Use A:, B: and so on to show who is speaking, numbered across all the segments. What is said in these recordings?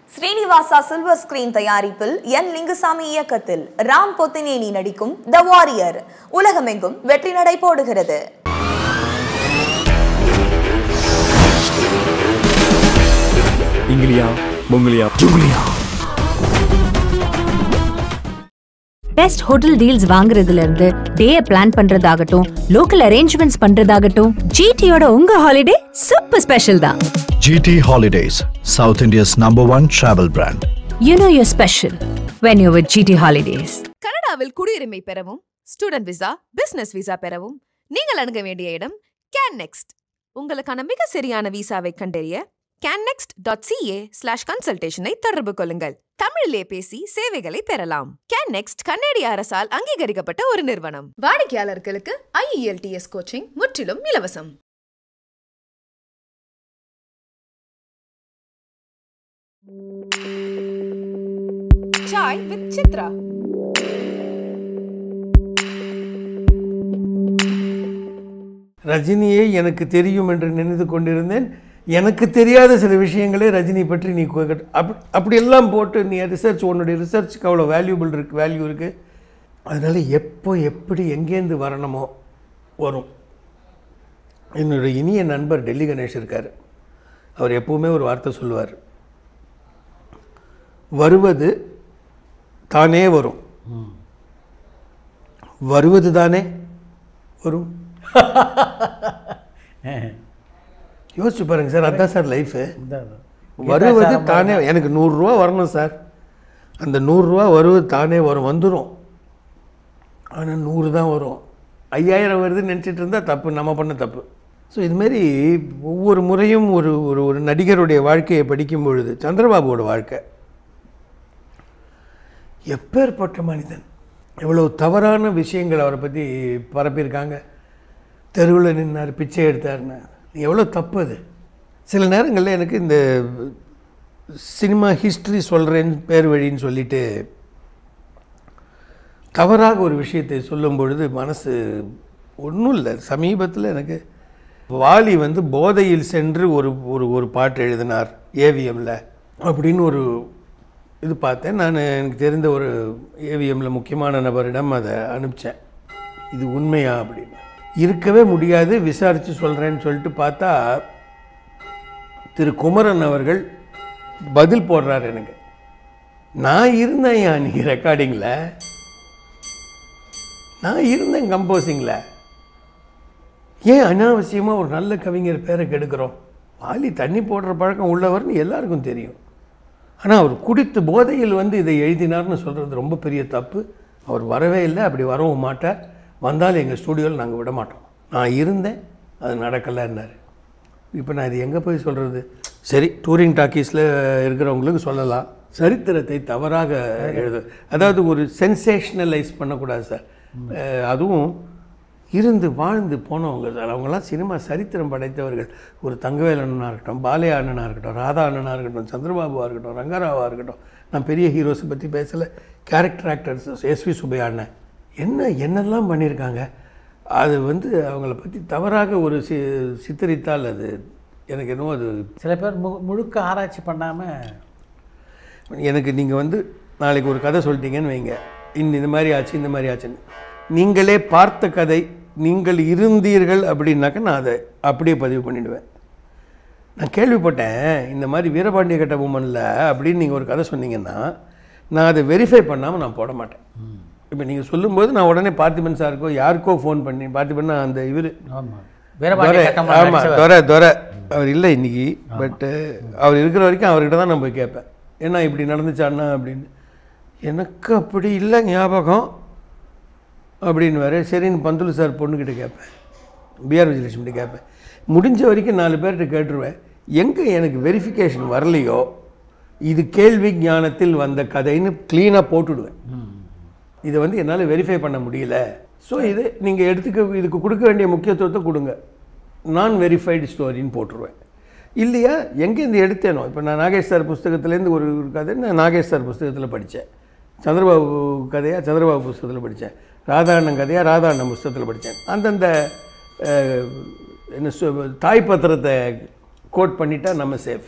A: Srinivasa silver screen தயாரிப்பில் என் லிங்குசாமி இயக்கத்தில் ராம் பொத்தினேனி நடிக்கும் த வாரியர் உலகமெங்கும் வெற்றி நடை போடுகிறது
B: இங்கிலியா முங்கிலியா ஜுங்கிலியா
C: பெஸ்ட் ஹோட்டல் டீல்ஸ் வாங்குறதுல இருந்து டே பிளான் பண்றதாகட்டும் லோக்கல் அரேஞ்ச்மெண்ட்ஸ் பண்றதாகட்டும் ஜிடியோட உங்க ஹாலிடே சூப்பர் ஸ்பெஷல் தான்
D: GT Holidays, South India's number one travel brand.
C: You know your special when you with GT holidays
E: கனடாவில் குடியுரிமை பெறவும் ஸ்டூடெண்ட் விசா பிசினஸ் விசா பெறவும் நீங்கள் அணுக வேண்டிய இடம் கேன் நெக்ஸ்ட் உங்களுக்கான மிக சரியான விசாவை கண்டறிய கேன்னெக்ஸ்ட் டாட் சிஏ ஸ்லாஷ் கன்சல்டேஷனை தொடர்பு கொள்ளுங்கள் தமிழிலே பேசி சேவைகளை பெறலாம் கேன் நெக்ஸ்ட் கன்னடிய அரசால் அங்கீகரிக்கப்பட்ட ஒரு நிறுவனம் வாடிக்கையாளர்களுக்கு ஐஇஎல்டிஎஸ் கோச்சிங் முற்றிலும் இலவசம் சாய் வித் சித்ரா
F: ரஜினியை எனக்கு தெரியும் என்று நினைத்து கொண்டிருந்தேன் எனக்கு தெரியாத சில விஷயங்களே ரஜினி பற்றி நீ கு- அப் அப்படியெல்லாம் போட்டு நீ ரிசர்ச் உன்னுடைய ரிசர்ச்சுக்கு அவ்வளோ வேல்யூபிள் இருக்குது வேல்யூ இருக்குது அதனால் எப்போ எப்படி எங்கேருந்து வரணுமோ வரும் என்னுடைய இனிய நண்பர் டெல்லி கணேஷ் இருக்கார் அவர் எப்பவுமே ஒரு வார்த்தை சொல்லுவார் வருவது தானே வரும் வருவது தானே வரும் யோசிச்சு பாருங்க சார் அதான் சார் லைஃபு வருவது தானே எனக்கு நூறுரூவா வரணும் சார் அந்த நூறுரூவா வருவது தானே வரும் வந்துடும் ஆனால் நூறு தான் வரும் ஐயாயிரம் வருதுன்னு நினச்சிட்டு இருந்தால் தப்பு நம்ம பண்ண தப்பு ஸோ இதுமாரி ஒவ்வொரு முறையும் ஒரு ஒரு ஒரு நடிகருடைய வாழ்க்கையை படிக்கும் பொழுது சந்திரபாபுவோட வாழ்க்கை எப்பேற்பட்ட மனிதன் எவ்வளோ தவறான விஷயங்கள் அவரை பற்றி பரப்பியிருக்காங்க தெருவில் நின்னார் பிச்சை எடுத்தார்னு எவ்வளோ தப்பு அது சில நேரங்களில் எனக்கு இந்த சினிமா ஹிஸ்ட்ரி சொல்கிறேன் பேர் வழின்னு சொல்லிட்டு தவறாக ஒரு விஷயத்தை சொல்லும் பொழுது மனசு ஒன்றும் இல்லை சமீபத்தில் எனக்கு வாலி வந்து போதையில் சென்று ஒரு ஒரு ஒரு பாட்டு எழுதினார் ஏவிஎம்ல அப்படின்னு ஒரு இது பார்த்தேன் நான் எனக்கு தெரிந்த ஒரு ஏவிஎம்ல முக்கியமான நபரிடம் அதை அனுப்பிச்சேன் இது உண்மையா அப்படின்னு இருக்கவே முடியாது விசாரித்து சொல்கிறேன்னு சொல்லிட்டு பார்த்தா திரு குமரன் அவர்கள் பதில் போடுறார் எனக்கு நான் இருந்தேன் அன்றைக்கி ரெக்கார்டிங்கில் நான் இருந்தேன் கம்போசிங்கில் ஏன் அனாவசியமாக ஒரு நல்ல கவிஞர் பேரை கெடுக்கிறோம் வாலி தண்ணி போடுற பழக்கம் உள்ளவர்னு எல்லாருக்கும் தெரியும் ஆனால் அவர் குடித்து போதையில் வந்து இதை எழுதினார்னு சொல்கிறது ரொம்ப பெரிய தப்பு அவர் வரவே இல்லை அப்படி வரவும் மாட்டார் வந்தாலும் எங்கள் ஸ்டூடியோவில் நாங்கள் விட மாட்டோம் நான் இருந்தேன் அது நடக்கலைன்னாரு இப்போ நான் இது எங்கே போய் சொல்கிறது சரி டூரிங் டாக்கீஸில் இருக்கிறவங்களுக்கு சொல்லலாம் சரித்திரத்தை தவறாக எழுது அதாவது ஒரு சென்சேஷனலைஸ் பண்ணக்கூடாது சார் அஹ் அதுவும் இருந்து வாழ்ந்து போனவங்க சார் அவங்கெல்லாம் சினிமா சரித்திரம் படைத்தவர்கள் ஒரு தங்கவேல் அண்ணனாக இருக்கட்டும் பாலையா அண்ணனாக இருக்கட்டும் ராதா அண்ணனாக இருக்கட்டும் சந்திரபாபுவாக இருக்கட்டும் ரங்கராவாக இருக்கட்டும் நான் பெரிய ஹீரோஸை பற்றி பேசலை கேரக்டர் ஆக்டர்ஸ் எஸ்வி சுப்பையா அண்ணன் என்ன என்னெல்லாம் பண்ணியிருக்காங்க அது வந்து அவங்கள பற்றி தவறாக ஒரு சி சித்தரித்தால் அது எனக்கு என்னவோ அது
G: சில பேர் மு முழுக்க ஆராய்ச்சி பண்ணாமல்
F: எனக்கு நீங்கள் வந்து நாளைக்கு ஒரு கதை சொல்லிட்டீங்கன்னு வைங்க இந்த இந்த மாதிரி ஆச்சு இந்த மாதிரி ஆச்சுன்னு நீங்களே பார்த்த கதை நீங்கள் இருந்தீர்கள் அப்படின்னாக்க நான் அதை அப்படியே பதிவு பண்ணிடுவேன் நான் கேள்விப்பட்டேன் இந்த மாதிரி வீரபாண்டிய கட்டபொம்மனில் அப்படின்னு நீங்கள் ஒரு கதை சொன்னீங்கன்னா நான் அதை வெரிஃபை பண்ணாமல் நான் போட மாட்டேன் இப்போ நீங்கள் சொல்லும்போது நான் உடனே பார்த்திபன் சாருக்கோ யாருக்கோ ஃபோன் பண்ணி பார்த்திபன் அந்த இவர்
G: ஆமாம் வீரபாண்டிய கட்டபொம்மன்
F: ஆமாம்
G: நடிச்சவர்.
F: துரை துரை அவர் இல்லை இன்னைக்கு பட்டு அவர் இருக்கிற வரைக்கும் அவர்கிட்ட தான் நான் போய் கேட்பேன் என்ன இப்படி நடந்துச்சாண்ணா அப்படின்னு எனக்கு அப்படி இல்லை ஞாபகம் அப்படின்னு வேறு சரின்னு பந்துலு சார் பொண்ணுக்கிட்ட கேட்பேன் பிஆர் விஜயலட்சுமிகிட்ட கேட்பேன் முடிஞ்ச வரைக்கும் நாலு பேர்கிட்ட கேட்டுருவேன் எங்கே எனக்கு வெரிஃபிகேஷன் வரலையோ இது கேள்வி ஞானத்தில் வந்த கதைன்னு க்ளீனாக போட்டுடுவேன் இதை வந்து என்னால் வெரிஃபை பண்ண முடியல ஸோ இது நீங்கள் எடுத்துக்க இதுக்கு கொடுக்க வேண்டிய முக்கியத்துவத்தை கொடுங்க நான் வெரிஃபைடு ஸ்டோரின்னு போட்டுருவேன் இல்லையா எங்கேருந்து எடுத்தேனோ இப்போ நான் நாகேஷ் சார் புஸ்தகத்துலேருந்து ஒரு ஒரு கதை நான் நாகேஷ் சார் புஸ்தகத்தில் படித்தேன் சந்திரபாபு கதையாக சந்திரபாபு புஸ்தகத்தில் படித்தேன் ராதாண்ணன் கதையாக ராதாண்ணன் புஸ்தகத்தில் படித்தேன் அந்தந்த அஹ், என்ன சொ தாய் பத்திரத்தை கோட் பண்ணிட்டா நம்ம சேஃப்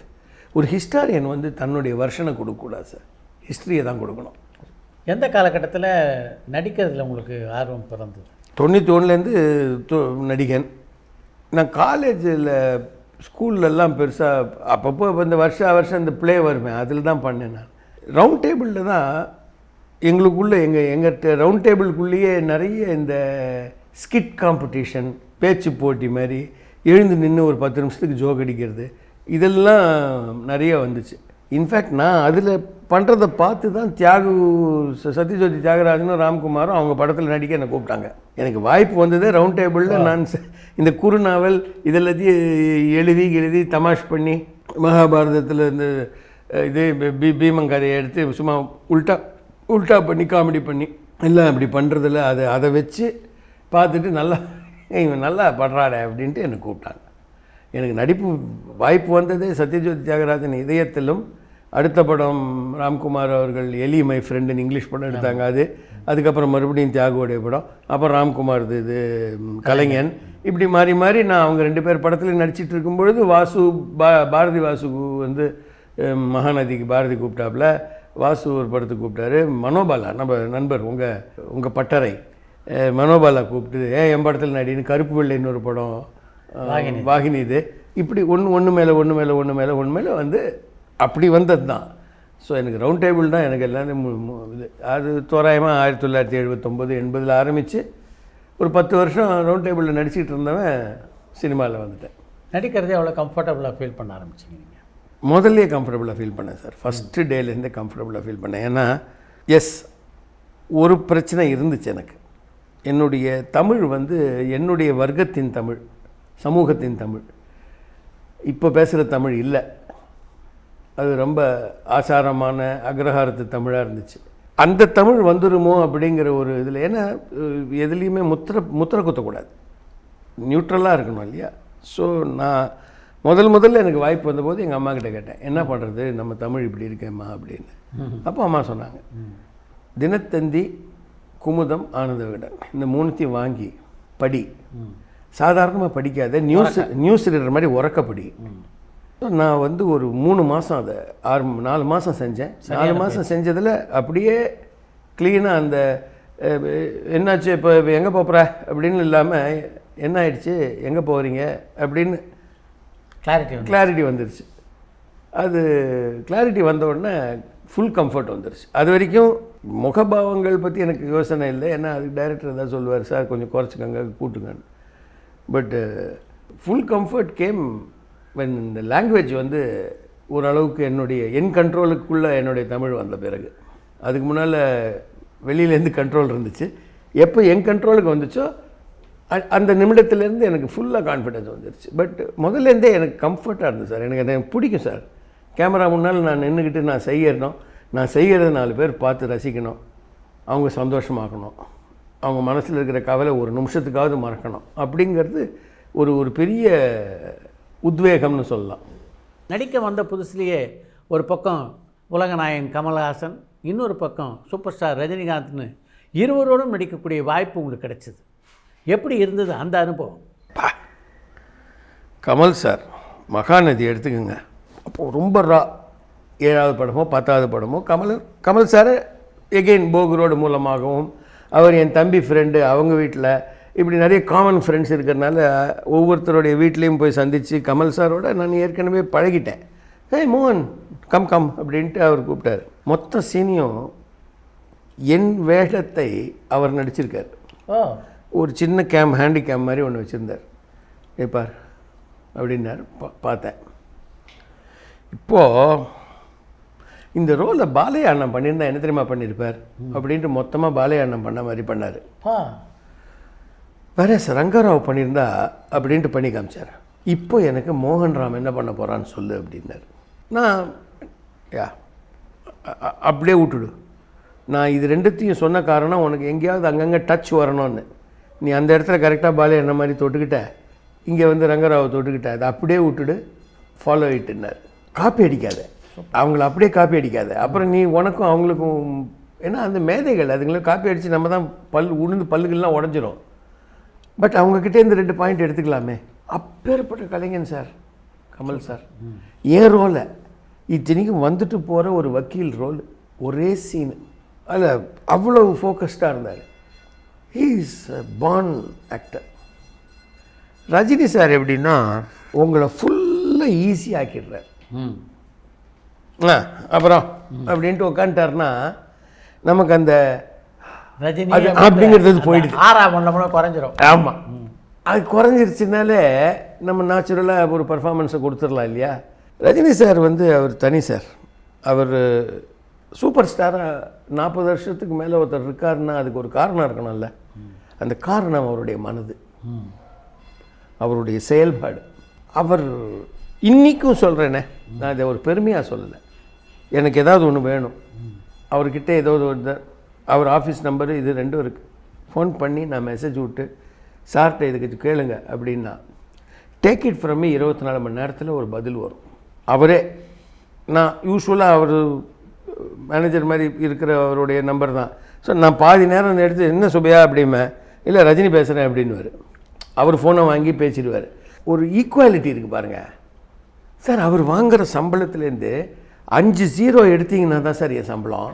F: ஒரு ஹிஸ்டாரியன் வந்து தன்னுடைய வருஷனை கொடுக்கக்கூடாது சார் ஹிஸ்ட்ரியை தான் கொடுக்கணும்
G: எந்த காலகட்டத்தில் நடிக்கிறதுல உங்களுக்கு ஆர்வம் பிறந்தது
F: தொண்ணூற்றி ஒன்றுலேருந்து நடிகன் நான் காலேஜில் ஸ்கூல்லலாம் பெருசாக அப்பப்போ இந்த வருஷம் வருஷம் இந்த ப்ளே வருமே அதில் தான் பண்ணேன் நான் ரவுண்ட் டேபிளில் தான் எங்களுக்குள்ளே எங்கள் எங்கள் ரவுண்ட் டேபிளுக்குள்ளேயே நிறைய இந்த ஸ்கிட் காம்படிஷன் பேச்சு போட்டி மாதிரி எழுந்து நின்று ஒரு பத்து நிமிஷத்துக்கு ஜோக் அடிக்கிறது இதெல்லாம் நிறைய வந்துச்சு இன்ஃபேக்ட் நான் அதில் பண்ணுறதை பார்த்து தான் தியாகு ச- சத்யஜோதி தியாகராஜனும் ராம்குமாரும் அவங்க படத்தில் நடிக்க என்னை கூப்பிட்டாங்க எனக்கு வாய்ப்பு வந்ததே ரவுண்ட் டேபிளில் நான் ச- இந்த குறுநாவல் இதெல்லாத்தையும் எழுதி எழுதி தமாஷ் பண்ணி மகாபாரதத்தில் இந்த அஹ், இது பீ- பீ பீமன் கதையை எடுத்து சும்மா உல்ட்டா உல்ட்டா பண்ணி காமெடி பண்ணி எல்லாம் அப்படி பண்ணுறதில்ல அதை அதை வச்சு பார்த்துட்டு நல்லா "ஏய், இவன் நல்லா படுறாடே அப்படின்ட்டு என்னை கூப்பிட்டாங்க எனக்கு நடிப்பு வாய்ப்பு வந்ததே சத்யஜோதி தியாகராஜன் இதயத்திலும் அடுத்த படம் ராம்குமார் அவர்கள் எலி மை ஃப்ரெண்டுன்னு இங்கிலீஷ் படம் எடுத்தாங்க அது அதுக்கப்புறம் மறுபடியும் தியாகுவோடைய படம் அப்புறம் ராம்குமார் இது இது ம், கலைஞன் இப்படி மாறி மாறி நான் அவங்க ரெண்டு பேர் படத்துலையும் நடிச்சிட்டு இருக்கும்பொழுது வாசு பா பாரதி வாசு வந்து அஹ், மகாநதிக்கு பாரதி கூப்பிட்டாப்புல வாசு ஒரு படத்துக்கு கூப்பிட்டாரு மனோபாலா நம்ம நண்பர் உங்கள் உங்கள் பட்டறை அஹ், மனோபாலா கூப்பிட்டு ஏன் என் படத்தில் நடின்னு கருப்பு வெள்ளைன்னு ஒரு படம் அஹ், வாகினி இது இப்படி ஒன்று ஒன்று மேலே ஒன்று மேலே ஒன்று மேலே ஒன்று மேலே வந்து அப்படி வந்தது தான் ஸோ எனக்கு ரவுண்ட் டேபிள் தான் எனக்கு எல்லாமே மு- மு- இது அது தோராயமாக ஆயிரத்தி தொள்ளாயிரத்தி எழுபத்தொம்போது எண்பதில் ஆரம்பித்து ஒரு பத்து வருஷம் ரவுண்ட் டேபிளில் நடிச்சிட்டு இருந்தவன் சினிமாவில் வந்துட்டேன்
G: நடிக்கிறதே அவ்வளோ கம்ஃபர்டபுளாக ஃபீல் பண்ண ஆரம்பிச்சிங்க நீங்கள்
F: முதல்லே கம்ஃபர்டபுளாக ஃபீல் பண்ணேன் சார் ஃபஸ்ட்டு டேலேருந்தே கம்ஃபர்டபுளாக ஃபீல் பண்ணேன் ஏன்னா எஸ் ஒரு பிரச்சனை இருந்துச்சு எனக்கு என்னுடைய தமிழ் வந்து என்னுடைய வர்க்கத்தின் தமிழ் சமூகத்தின் தமிழ் இப்போ பேசுகிற தமிழ் இல்லை அது ரொம்ப ஆசாரமான அக்ரஹாரத்து தமிழாக இருந்துச்சு அந்த தமிழ் வந்துருமோ அப்படிங்கிற ஒரு இதில் ஏன்னா அஹ், எதுலேயுமே முத்திர முத்திர குத்தக்கூடாது நியூட்ரலாக இருக்கணும் இல்லையா ஸோ நான் முதல் முதல்ல எனக்கு வாய்ப்பு வந்தபோது எங்கள் அம்மா கிட்ட கேட்டேன் என்ன பண்ணுறது நம்ம தமிழ் இப்படி இருக்கேம்மா அப்படின்னு அப்போ அம்மா சொன்னாங்க தினத்தந்தி குமுதம் ஆனந்த விகடன் இந்த மூணுத்தையும் வாங்கி படி சாதாரணமாக படிக்காத நியூஸ் நியூஸ் ரீடர் மாதிரி உறக்க படி நான் வந்து ஒரு மூணு மாதம் அதை ஆறு நாலு மாதம் செஞ்சேன் நாலு மாதம் செஞ்சதில் அப்படியே க்ளீனாக அந்த அஹ், என்னாச்சு இப்போ எங்கே போகிற அப்படின்னு இல்லாமல் என்ன ஆயிடுச்சு எங்கே போகிறீங்க அப்படின்னு
G: கிளாரிட்டி வந்து
F: கிளாரிட்டி வந்துருச்சு அது கிளாரிட்டி வந்த உடனே ஃபுல் கம்ஃபர்ட் வந்துருச்சு அது வரைக்கும் முகபாவங்கள் பற்றி எனக்கு யோசனை இல்லை ஏன்னா அதுக்கு டைரக்டர் ஏதாவது சொல்லுவார் சார் கொஞ்சம் குறைச்சிக்கங்க கூட்டுங்கன்னு but full comfort came when இந்த லாங்குவேஜ் வந்து ஓரளவுக்கு என்னுடைய என் கண்ட்ரோலுக்குள்ளே என்னுடைய தமிழ் வந்த பிறகு அதுக்கு முன்னால் வெளியிலேருந்து கண்ட்ரோல் இருந்துச்சு எப்போ என் கண்ட்ரோலுக்கு வந்துச்சோ அ- அந்த நிமிடத்துலேருந்து எனக்கு ஃபுல்லாக கான்ஃபிடன்ஸ் வந்துருச்சு பட் முதல்லேருந்தே எனக்கு கம்ஃபர்ட்டாக இருந்தது சார் எனக்கு அது எனக்கு பிடிக்கும் சார் கேமரா முன்னால் நான் நின்றுக்கிட்டு நான் செய்யணும் நான் செய்கிறத நாலு பேர் பார்த்து ரசிக்கணும் அவங்க சந்தோஷமாக்கணும் அவங்க மனசில் இருக்கிற கவலை ஒரு நிமிஷத்துக்காவது மறக்கணும் அப்படிங்கிறது ஒரு ஒரு பெரிய உத்வேகம்னு சொல்லலாம்
G: நடிக்க வந்த புதுசுலேயே ஒரு பக்கம் உலகநாயகன் கமல்ஹாசன் இன்னொரு பக்கம் சூப்பர் ஸ்டார் ரஜினிகாந்த்னு இருவரோடும் நடிக்கக்கூடிய வாய்ப்பு உங்களுக்கு கிடைச்சது எப்படி இருந்தது அந்த அனுபவம்
F: கமல் சார் மகாநதி எடுத்துக்கோங்க அப்போது ரொம்ப ரா ஏழாவது படமோ பத்தாவது படமோ கமல் கமல் சார் எகெயின் போகுரோடு மூலமாகவும் அவர் என் தம்பி ஃப்ரெண்டு அவங்க வீட்டில் இப்படி நிறைய காமன் ஃப்ரெண்ட்ஸ் இருக்கிறனால ஒவ்வொருத்தருடைய வீட்லேயும் போய் சந்தித்து கமல் சாரோட நான் ஏற்கனவே பழகிட்டேன் ஏய் மோகன் கம் கம் அப்படின்ட்டு அவர் கூப்பிட்டாரு மொத்த சீனியும் என் வேஷத்தை அவர் நடிச்சிருக்கார்
G: ஓ
F: ஒரு சின்ன கேம் ஹேண்டி கேம் மாதிரி ஒன்று வச்சுருந்தார் ஏப்பார் அப்படின்னாரு பா- பார்த்தேன் இப்போது இந்த ரோலை பாலையா அண்ணன் பண்ணியிருந்தா என்ன தெரியுமா பண்ணியிருப்பார் அப்படின்ட்டு மொத்தமாக பாலையா அண்ணன் பண்ண மாதிரி பண்ணார்
G: ஆ
F: வேற ரங்கராவ் பண்ணியிருந்தா அப்படின்ட்டு பண்ணி காமிச்சார் இப்போ எனக்கு மோகன் ராம் என்ன பண்ண போகிறான்னு சொல்லு அப்படின்னாரு நான் யா அ- அ- அப்படியே விட்டுடு நான் இது ரெண்டுத்தையும் சொன்ன காரணம் உனக்கு எங்கேயாவது அங்கங்கே டச் வரணும்னு நீ அந்த இடத்துல கரெக்டாக பாலே என்ன மாதிரி தொட்டுக்கிட்ட இங்கே வந்து ரங்கராவை தொட்டுக்கிட்ட அதை அப்படியே விட்டுடு ஃபாலோ இட்டுன்னார் காப்பி அடிக்காத அவங்கள அப்படியே காப்பி அடிக்காத அப்புறம் நீ உனக்கும் அவங்களுக்கும் ஏன்னா அந்த மேதைகள் அதுங்களை காப்பி அடித்து நம்ம தான் பல் உளுந்து பல்லுகள்லாம் உடஞ்சிரும் பட் அவங்கக்கிட்டே இந்த ரெண்டு பாயிண்ட் எடுத்துக்கலாமே அப்பேற்பட்ட கலைஞன் சார் கமல் சார் ஏன் ரோலை இத்தனைக்கும் வந்துட்டு போகிற ஒரு வக்கீல் ரோல் ஒரே சீனு அதில் அவ்வளோ ஃபோக்கஸ்டாக இருந்தார் he is born actor Rajini sir எப்படின்னா உங்களை ஃபுல்லாக ஈஸி ஆக்கிடுறார்
G: ம்
F: ஆ அப்புறம் அப்படின்ட்டு உட்காந்துட்டாருன்னா நமக்கு அந்த
G: ரஜினி
F: அது அப்படிங்கிறது போயிடுது.
G: ஆறா பண்ண குறைஞ்சிரும்
F: ஆமாம் அது குறைஞ்சிருச்சுனாலே நம்ம நேச்சுரலாக ஒரு பர்ஃபார்மன்ஸை கொடுத்துடலாம் இல்லையா ரஜினி சார் வந்து அவர் தனி சார் அவர் சூப்பர் ஸ்டாராக நாற்பது வருஷத்துக்கு மேலே ஒருத்தர் இருக்காருன்னா அதுக்கு ஒரு காரணம் இருக்கணும்ல அந்த காரணம் அவருடைய மனது அவருடைய செயல்பாடு அவர் இன்னிக்கும் சொல்கிறேனே நான் இதை ஒரு பெருமையாக சொல்லலை எனக்கு ஏதாவது ஒன்று வேணும் அவர்கிட்ட ஏதாவது ஒரு அவர் ஆஃபீஸ் நம்பரு இது ரெண்டும் இருக்குது ஃபோன் பண்ணி நான் மெசேஜ் விட்டு சார்கிட்ட இதுக்கு கேளுங்க அப்படின்னா டேக் இட் ஃப்ரம் மீ இருபத்தி நாலு மணி நேரத்தில் ஒரு பதில் வரும் அவரே நான் யூஸ்வலாக அவர் மேனேஜர் மாதிரி இருக்கிற அவருடைய நம்பர் தான் ஸோ நான் பாதி நேரம் எடுத்து என்ன சுபையா அப்படிமே இல்லை ரஜினி பேசுகிறேன் அப்படின்னுவார் அவர் ஃபோனை வாங்கி பேசிடுவார் ஒரு ஈக்குவாலிட்டி இருக்குது பாருங்கள் சார் அவர் வாங்குற சம்பளத்துலேருந்து அஞ்சு ஜீரோ எடுத்தீங்கன்னா தான் சார் என் சம்பளம்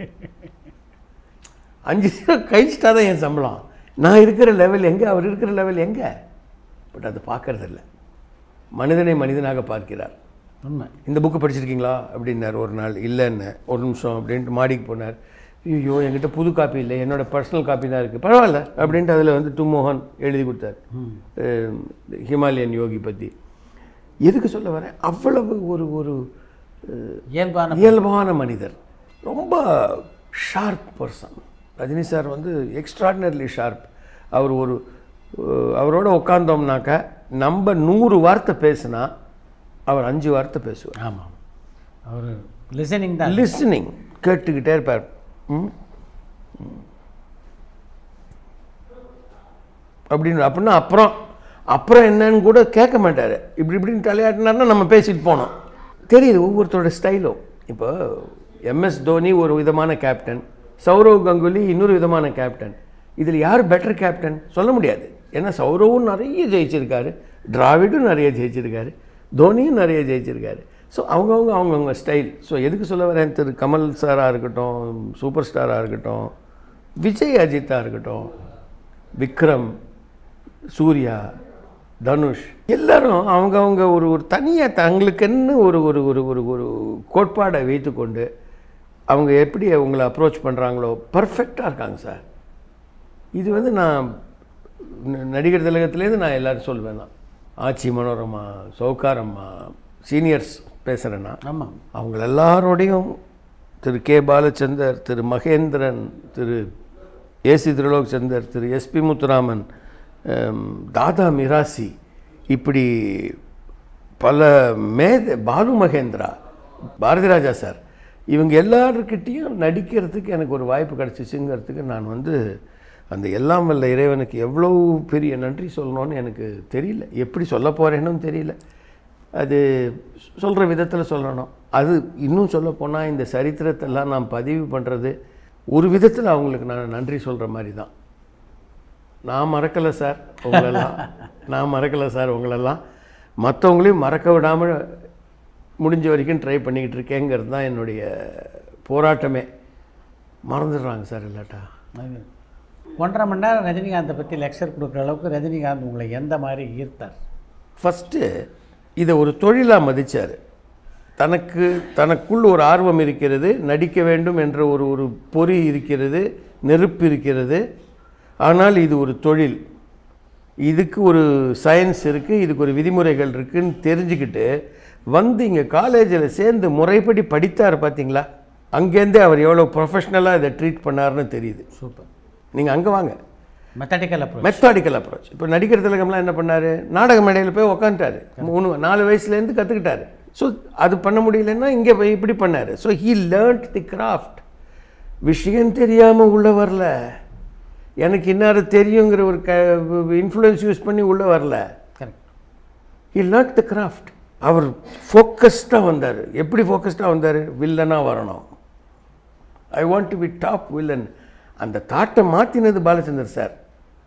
F: அஞ்சு ஜீரோ கழிச்சிட்டா தான் என் சம்பளம் நான் இருக்கிற லெவல் எங்கே அவர் இருக்கிற லெவல் எங்கே பட் அது பார்க்கறதில்ல மனிதனை மனிதனாக பார்க்கிறார்
G: உண்மை
F: இந்த புக்கு படிச்சிருக்கீங்களா அப்படின்னார் ஒரு நாள் இல்லைன்னு ஒரு நிமிஷம் அப்படின்ட்டு மாடிக்கு போனார் ஐயோ என்கிட்ட புது காப்பி இல்லை என்னோட பர்சனல் காப்பி தான் இருக்குது பரவாயில்ல அப்படின்ட்டு அதில் வந்து டு மோகன் எழுதி கொடுத்தார் அஹ், ஹிமாலயன் யோகி பற்றி எதுக்கு சொல்ல வரேன் அவ்வளவு ஒரு ஒரு அஹ்,
G: இயல்பான
F: இயல்பான மனிதர் ரொம்ப ஷார்ப் பர்சன் ரஜினி சார் வந்து எக்ஸ்ட்ராடினரிலி ஷார்ப் அவர் ஒரு அஹ், அவரோட உட்காந்தோம்னாக்கா நம்ம நூறு வார்த்தை பேசினா அவர் அஞ்சு வார்த்தை பேசுவார்
G: ஆமாம் அவர் லிசனிங் தான்
F: லிஸ்னிங் கேட்டுக்கிட்டே இருப்பார் ம் ம். அப்படின்னு அப்படின்னா அப்புறம் அப்புறம் என்னன்னு கூட கேட்க மாட்டார் இப்படி இப்படின்னு தலையாட்டினார்னா நம்ம பேசிட்டு போனோம் தெரியுது ஒவ்வொருத்தரோட ஸ்டைலும் இப்போ எம்எஸ் தோனி ஒரு விதமான கேப்டன் சௌரவ் கங்குலி இன்னொரு விதமான கேப்டன் இதில் யார் பெட்டர் கேப்டன் சொல்ல முடியாது ஏன்னா சௌரவும் நிறைய ஜெயிச்சிருக்காரு டிராவிடும் நிறைய ஜெயிச்சிருக்காரு தோனியும் நிறைய ஜெயிச்சிருக்காரு ஸோ அவங்கவுங்க அவங்கவுங்க ஸ்டைல் ஸோ எதுக்கு சொல்ல வரேன் திரு கமல் சாராக இருக்கட்டும் சூப்பர் ஸ்டாராக இருக்கட்டும் விஜய் அஜித்தாக இருக்கட்டும் விக்ரம் சூர்யா தனுஷ் எல்லாரும் அவங்கவங்க ஒரு ஒரு தனியாக தங்களுக்குன்னு ஒரு ஒரு ஒரு ஒரு ஒரு கோட்பாடை வைத்துக்கொண்டு அவங்க எப்படி அவங்கள அப்ரோச் பண்ணுறாங்களோ பர்ஃபெக்டாக இருக்காங்க சார் இது வந்து நான் ந- நடிகர் திலகத்துலேருந்து நான் எல்லாரும் சொல்வேன் நான் ஆச்சி மனோரமா சௌகாரம்மா சீனியர்ஸ் பேசுகிறேன்னா
G: ஆமாம்
F: அவங்க எல்லாரோடையும் திரு கே பாலச்சந்தர் திரு மகேந்திரன் திரு ஏசி திருலோக் சந்தர் திரு எஸ்பி முத்துராமன் ஹம், தாதா மிராசி இப்படி பல மேத பாலு மகேந்திரா பாரதி ராஜா சார் இவங்க எல்லாருக்கிட்டேயும் நடிக்கிறதுக்கு எனக்கு ஒரு வாய்ப்பு கிடச்சிச்சுங்கிறதுக்கு நான் வந்து அந்த எல்லாம் வல்ல இறைவனுக்கு எவ்வளோ பெரிய நன்றி சொல்லணும்னு எனக்கு தெரியல எப்படி சொல்ல போகிறேன்னு தெரியல அது சொல்கிற விதத்தில் சொல்லணும் அது இன்னும் சொல்ல போனால் இந்த சரித்திரத்தெல்லாம் நான் பதிவு பண்ணுறது ஒரு விதத்தில் அவங்களுக்கு நான் நன்றி சொல்கிற மாதிரி தான் நான் மறக்கலை சார் உங்களெல்லாம் நான் மறக்கலை சார் உங்களெல்லாம் மற்றவங்களையும் மறக்க விடாமல் முடிஞ்ச வரைக்கும் ட்ரை பண்ணிக்கிட்டு இருக்கேங்கிறது தான் என்னுடைய போராட்டமே மறந்துடுறாங்க சார் இல்லாட்டா
G: அது ஒன்றரை மணி நேரம் ரஜினிகாந்தை பற்றி லெக்சர் கொடுக்குற அளவுக்கு ரஜினிகாந்த் உங்களை எந்த மாதிரி ஈர்த்தார்
F: ஃபஸ்ட்டு இதை ஒரு தொழிலாக மதிச்சார் தனக்கு தனக்குள் ஒரு ஆர்வம் இருக்கிறது நடிக்க வேண்டும் என்ற ஒரு ஒரு பொறி இருக்கிறது நெருப்பு இருக்கிறது ஆனால் இது ஒரு தொழில் இதுக்கு ஒரு சயின்ஸ் இருக்குது இதுக்கு ஒரு விதிமுறைகள் இருக்குன்னு தெரிஞ்சுக்கிட்டு வந்து இங்கே காலேஜில் சேர்ந்து முறைப்படி படித்தார் பார்த்தீங்களா அங்கேருந்தே அவர் எவ்வளோ ப்ரொஃபஷ்னலாக இதை ட்ரீட் பண்ணாருன்னு தெரியுது
G: சூப்பர்
F: நீங்கள் அங்கே வாங்க
G: மெத்தடிக்கல் அப்ரோச்
F: மெத்தாடிக்கல் அப்ரோச் இப்போ நடிகர் திலகம்லாம் என்ன பண்ணாரு நாடக மேடையில் போய் உக்காந்துட்டாரு மூணு நாலு வயசுலேருந்து கற்றுக்கிட்டாரு ஸோ அது பண்ண முடியலன்னா இங்கே போய் இப்படி பண்ணார் so he learned the craft விஷயம் தெரியாமல் உள்ள வரல எனக்கு இன்னாரு தெரியுங்கிற ஒரு க இன்ஃப்ளூயன்ஸ் யூஸ் பண்ணி உள்ளே வரல
G: correct
F: he learned the craft அவர் ஃபோக்கஸ்டாக வந்தார் எப்படி ஃபோக்கஸ்டாக வந்தார் வில்லனாக வரணும் I want to be top villain அந்த தாட்டை மாற்றினது Balachander sir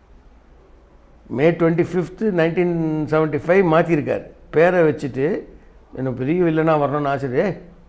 F: May twenty fifth nineteen seventy five மாற்றிருக்கார் பேரை வச்சுட்டு என்ன பெரிய வில்லனாக வரணும்னு ஆசை ஏய்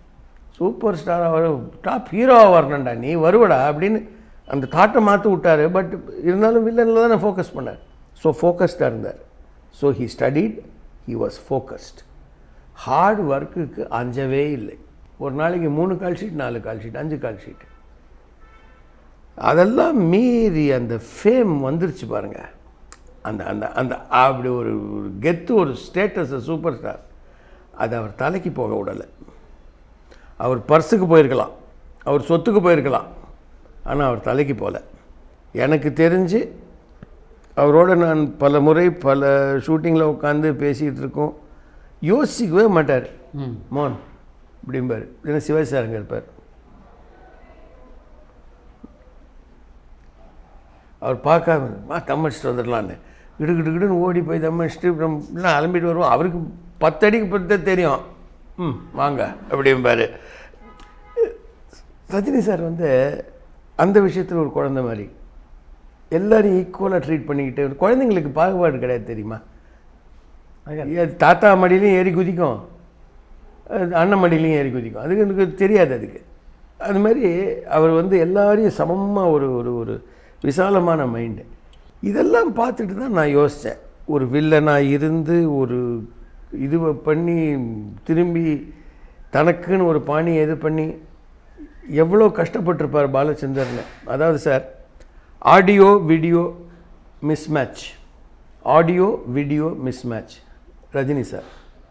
F: சூப்பர் ஸ்டாராக வர டாப் ஹீரோவாக வரணும்டா நீ வருவடா அப்படின்னு அந்த தாட்டை மாற்றி விட்டாரு பட் இருந்தாலும் வில்லனில் தான் ஃபோக்கஸ் பண்ணார் ஸோ ஃபோக்கஸ்டாக இருந்தார் so he studied he was focused hard ஒர்க்குக்கு அஞ்சவே இல்லை ஒரு நாளைக்கு மூணு கால் ஷீட் நாலு கால் ஷீட் அஞ்சு கால் ஷீட் அதெல்லாம் மீறி அந்த ஃபேம் வந்துருச்சு பாருங்க அந்த அந்த அந்த அப்படி ஒரு ஒரு கெத்து ஒரு ஸ்டேட்டஸ் சூப்பர் ஸ்டார் அது அவர் தலைக்கு போக விடலை அவர் பர்ஸுக்கு போயிருக்கலாம் அவர் சொத்துக்கு போயிருக்கலாம் ஆனால் அவர் தலைக்கு போகல எனக்கு தெரிஞ்சு அவரோட நான் பல முறை பல ஷூட்டிங்கில் உட்காந்து பேசிகிட்டு இருக்கோம் யோசிக்கவே மாட்டார் மோன் அப்படிம்பார் ஏன்னா சிவாஜி சார் அங்கே இருப்பார் அவர் பார்க்காம மா தம் அடிச்சுட்டு வந்துடலான்னு கிடு கிடு கிடுன்னு ஓடி போய் தம் அடிச்சுட்டு நம்ம அலம்பிட்டு வருவோம் அவருக்கு பத்தடிக்கு பத்து தெரியும் ம் வாங்க அப்படிம்பாரு ரஜினி சார் வந்து அந்த விஷயத்தில் ஒரு குழந்தை மாதிரி எல்லாரையும் ஈக்குவலாக ட்ரீட் பண்ணிக்கிட்டு குழந்தைங்களுக்கு பாகுபாடு கிடையாது தெரியுமா அது தாத்தா மடியிலையும் ஏறி குதிக்கும் அது அண்ணன் மடியிலையும் ஏறி குதிக்கும் அதுக்கு எனக்கு தெரியாது அதுக்கு அது மாதிரி அவர் வந்து எல்லாரையும் சமமாக ஒரு ஒரு ஒரு விசாலமான மைண்டு இதெல்லாம் பார்த்துட்டு தான் நான் யோசித்தேன் ஒரு வில்லனாக இருந்து ஒரு இதுவை பண்ணி திரும்பி தனக்குன்னு ஒரு பாணியை இது பண்ணி எவ்வளோ கஷ்டப்பட்டிருப்பார் பாலச்சந்தர்னு அதாவது sir audio video mismatch audio video mismatch Rajini sir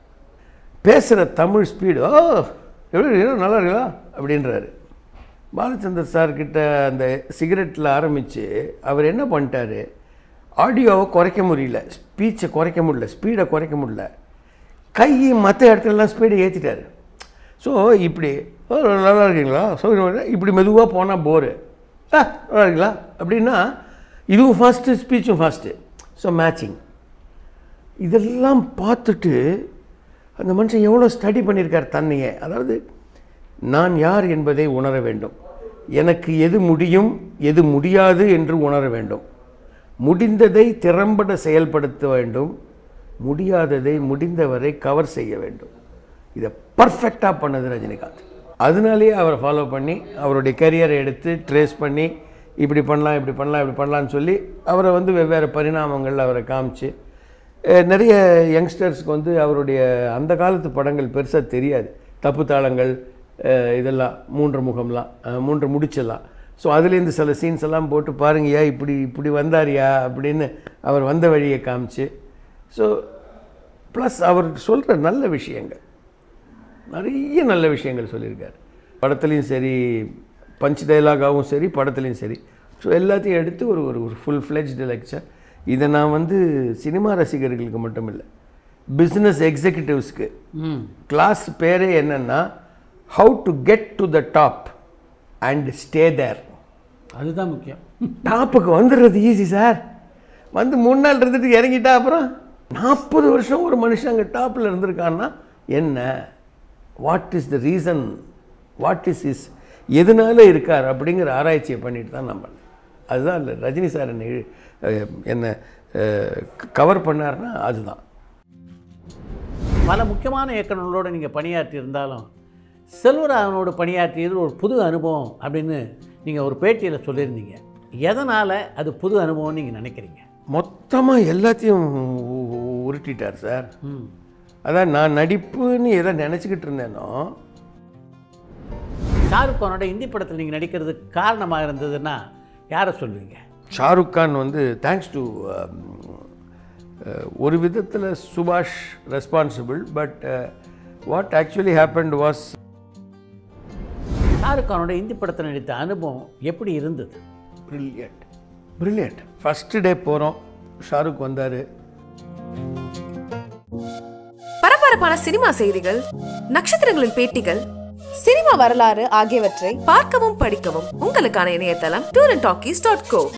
F: பேசுகிற தமிழ் ஸ்பீடு ஓ எப்படி இருக்கு? நல்லா இருக்குதா அப்படின்றாரு பாலச்சந்தர் சார்கிட்ட அந்த சிகரெட்டில் ஆரம்பித்து அவர் என்ன பண்ணிட்டாரு ஆடியோவை குறைக்க முடியல ஸ்பீச்சை குறைக்க முடியல ஸ்பீடை குறைக்க முடியல கை மற்ற இடத்துலலாம் ஸ்பீடை ஏற்றிட்டாரு ஸோ இப்படி "ஓ, நல்லா இருக்கீங்களா சௌகரியமா இப்படி மெதுவாக போனால் போரு ஆ நல்லா இருக்கீங்களா அப்படின்னா இதுவும் ஃபாஸ்ட்டு ஸ்பீச்சும் ஃபாஸ்ட்டு ஸோ மேட்சிங் இதெல்லாம் பார்த்துட்டு அந்த மனுஷன் எவ்வளோ ஸ்டடி பண்ணியிருக்கார் தன்னையே அதாவது நான் யார் என்பதை உணர வேண்டும் எனக்கு எது முடியும் எது முடியாது என்று உணர வேண்டும் முடிந்ததை திறம்பட செயல்படுத்த வேண்டும் முடியாததை முடிந்தவரை கவர் செய்ய வேண்டும் இதை பர்ஃபெக்டாக பண்ணது ரஜினிகாந்த் அதனாலேயே அவரை ஃபாலோ பண்ணி அவருடைய கரியரை எடுத்து ட்ரேஸ் பண்ணி இப்படி பண்ணலாம் இப்படி பண்ணலாம் இப்படி பண்ணலாம்னு சொல்லி அவரை வந்து வெவ்வேறு பரிணாமங்கள் அவரை காமிச்சு அஹ் நிறைய யங்ஸ்டர்ஸ்க்கு வந்து அவருடைய அந்த காலத்து படங்கள் பெருசாக தெரியாது தப்பு தாளங்கள் அஹ் இதெல்லாம் மூன்று முகம்லாம் அஹ் மூன்று முடிச்செல்லாம் ஸோ அதுலேருந்து சில சீன்ஸ் எல்லாம் போட்டு பாருங்கய்யா இப்படி இப்படி வந்தாரியா அப்படின்னு அவர் வந்த வழியை காமிச்சு ஸோ ப்ளஸ் அவர் சொல்கிற நல்ல விஷயங்கள் நிறைய நல்ல விஷயங்கள் சொல்லியிருக்காரு படத்துலையும் சரி பஞ்ச் டைலாகாகவும் சரி படத்துலையும் சரி ஸோ எல்லாத்தையும் எடுத்து ஒரு ஒரு ஒரு ஃபுல் ஃப்ளெஜ்டு லெக்சர் இதை நான் வந்து சினிமா ரசிகர்களுக்கு மட்டும் இல்லை பிஸ்னஸ் எக்ஸிக்யூட்டிவ்ஸ்க்கு கிளாஸ் பேரே என்னென்னா how to get to the top and stay there
G: அதுதான் முக்கியம்
F: டாப்புக்கு வந்துடுறது ஈஸி சார் வந்து மூணு நாள் இருந்துட்டு இறங்கிட்டா அப்புறம் நாற்பது வருஷம் ஒரு மனுஷன் அங்கே டாப்பில் இருந்திருக்கான்னா என்ன what is the reason what is is எதனால இருக்கார் அப்படிங்கிற ஆராய்ச்சியை பண்ணிட்டு தான் நம்ம அதுதான் இல்லை ரஜினி சார் என்னை இழு- அஹ் என்னை கவர் பண்ணார்னா அதுதான்
G: பல முக்கியமான இயக்குநர்களோடு நீங்கள் பணியாற்றி இருந்தாலும் செல்வராகவனோடு பணியாற்றியது ஒரு புது அனுபவம் அப்படின்னு நீங்கள் ஒரு பேட்டியில் சொல்லியிருந்தீங்க எதனால் அது புது அனுபவம்னு நீங்கள் நினைக்கிறீங்க
F: மொத்தமாக எல்லாத்தையும் உ- உ- உருட்டிட்டார் சார் அதான் நான் நடிப்புன்னு எதை நினச்சிக்கிட்டு இருந்தேனோ
G: ஷாருக் கானோட இந்தி படத்தில் நீங்கள் நடிக்கிறதுக்கு காரணமாக இருந்ததுன்னா யாரை சொல்வீங்க
F: ஷாருக் கான் வந்து தேங்க்ஸ் டு ஒரு விதத்தில் சுபாஷ் responsible but what actually happened was
G: Shahrukh கானோட இந்தி படத்தில் நடித்த அனுபவம் எப்படி இருந்தது
F: பிரில்லியன்ட் பிரில்லியன்ட் ஃபஸ்ட்டு டே போகிறோம் ஷாருக் வந்தார்
E: பரபரப்பான சினிமா செய்திகள் நட்சத்திரங்களின் பேட்டிகள் சினிமா வரலாறு ஆகியவற்றை பார்க்கவும் படிக்கவும் உங்களுக்கான இணையதளம் tour and talkies dot go